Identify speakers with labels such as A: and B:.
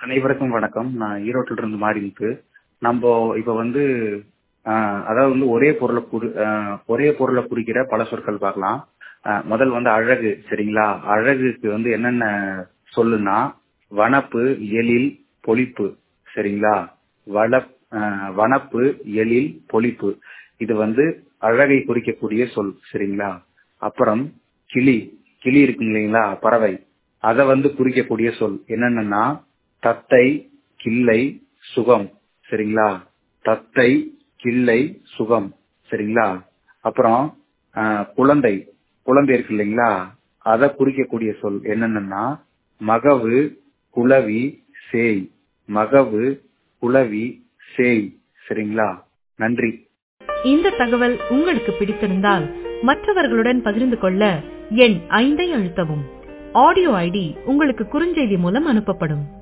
A: அனைவருக்கும் வணக்கம் நான் ஈரோட்டில இருந்து மாறிமுத்து நம்ம இப்ப வந்து ஆஹ், அதாவது வந்து ஒரே பொருளை குறி ஆஹ், ஒரே பொருளை குறிக்கிற பல சொற்கள் பார்க்கலாம் ஆஹ், முதல் வந்து அழகு சரிங்களா அழகுக்கு வந்து என்னென்ன சொல்லுன்னா வனப்பு எழில் பொலிப்பு சரிங்களா வள ஆஹ், வனப்பு எழில் பொலிப்பு இது வந்து அழகை குறிக்கக்கூடிய சொல் சரிங்களா அப்புறம் கிளி கிளி இருக்கு இல்லைங்களா பறவை அதை வந்து குறிக்கக்கூடிய சொல் என்னென்னன்னா தத்தை கிள்ளை சுகம் சரிங்களா தத்தை கிள்ளை சுகம் சரிங்களா அப்புறம் ஆஹ், குழந்தை குழந்தை இருக்கு இல்லைங்களா அதை குறிக்கக்கூடிய சொல் என்னென்னன்னா மகவு குளவி சேய் மகவு குளவி சேய் சரிங்களா நன்றி
B: இந்த தகவல் உங்களுக்கு பிடித்திருந்தால் மற்றவர்களுடன் பகிர்ந்து கொள்ள எண் ஐந்தை அழுத்தவும் ஆடியோ ஐடி உங்களுக்கு குறுஞ்செய்தி மூலம் அனுப்பப்படும்